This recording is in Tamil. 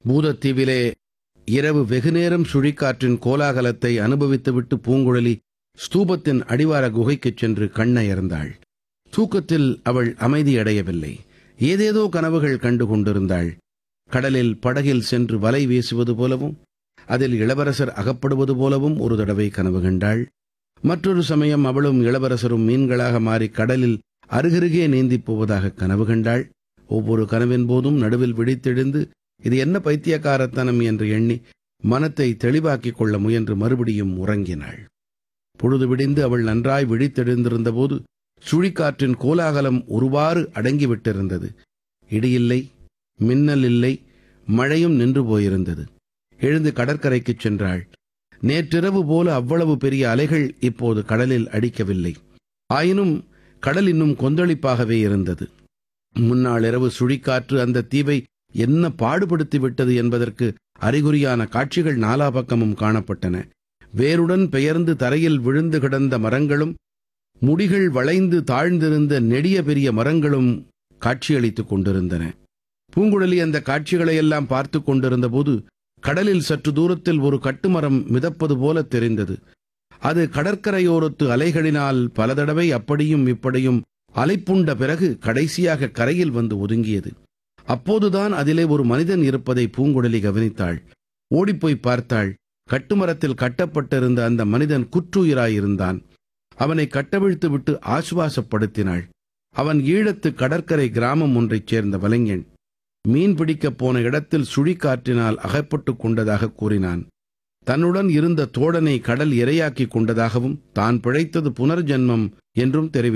பூதத்தீவிலே இரவு வெகுநேரம் சுழிக்காற்றின் கோலாகலத்தை அனுபவித்துவிட்டு பூங்குழலி ஸ்தூபத்தின் அடிவார குகைக்குச் சென்று கண்ணயர்ந்தாள் தூக்கத்தில் அவள் அமைதியடையவில்லை ஏதேதோ கனவுகள் கண்டு கொண்டிருந்தாள் கடலில் படகில் சென்று வலை வீசுவது போலவும் அதில் இளவரசர் அகப்படுவது போலவும் ஒரு தடவை கனவு கண்டாள் மற்றொரு சமயம் அவளும் இளவரசரும் மீன்களாக மாறி கடலில் அருகருகே நீந்திப் போவதாக கனவு கண்டாள் ஒவ்வொரு கனவின் போதும் நடுவில் விழித்தெழுந்து இது என்ன பைத்தியக்காரத்தனம் என்று எண்ணி மனத்தை தெளிவாக்கிக் கொள்ள முயன்று மறுபடியும் உறங்கினாள் பொழுது விடிந்து அவள் நன்றாய் விழித்தெழுந்திருந்த போது சுழிக்காற்றின் கோலாகலம் ஒருவாறு அடங்கிவிட்டிருந்தது இடியில்லை மின்னல் இல்லை மழையும் நின்று போயிருந்தது எழுந்து கடற்கரைக்குச் சென்றாள் நேற்றிரவு போல அவ்வளவு பெரிய அலைகள் இப்போது கடலில் அடிக்கவில்லை ஆயினும் கடல் இன்னும் கொந்தளிப்பாகவே இருந்தது முன்னாள் இரவு சுழிக்காற்று அந்த தீவை என்ன பாடுபடுத்தி விட்டது என்பதற்கு அறிகுறியான காட்சிகள் நாலா பக்கமும் காணப்பட்டன வேருடன் பெயர்ந்து தரையில் விழுந்து கிடந்த மரங்களும் முடிகள் வளைந்து தாழ்ந்திருந்த நெடிய பெரிய மரங்களும் காட்சியளித்துக் கொண்டிருந்தன பூங்குழலி அந்த காட்சிகளையெல்லாம் பார்த்து கொண்டிருந்த போது கடலில் சற்று தூரத்தில் ஒரு கட்டுமரம் மிதப்பது போல தெரிந்தது அது கடற்கரையோரத்து அலைகளினால் பல தடவை அப்படியும் இப்படியும் அலைப்புண்ட பிறகு கடைசியாக கரையில் வந்து ஒதுங்கியது அப்போதுதான் அதிலே ஒரு மனிதன் இருப்பதை பூங்குழலி கவனித்தாள் ஓடிப்போய் பார்த்தாள் கட்டுமரத்தில் கட்டப்பட்டிருந்த அந்த மனிதன் குற்றுயிராயிருந்தான் அவனை கட்டவிழ்த்து விட்டு ஆசுவாசப்படுத்தினாள் அவன் ஈழத்து கடற்கரை கிராமம் ஒன்றைச் சேர்ந்த வலைஞன் மீன் பிடிக்கப் போன இடத்தில் சுழிக்காற்றினால் அகப்பட்டுக் கொண்டதாக கூறினான் தன்னுடன் இருந்த தோழனை கடல் இரையாக்கிக் கொண்டதாகவும் தான் பிழைத்தது புனர்ஜன்மம் என்றும் தெரிவித்தான்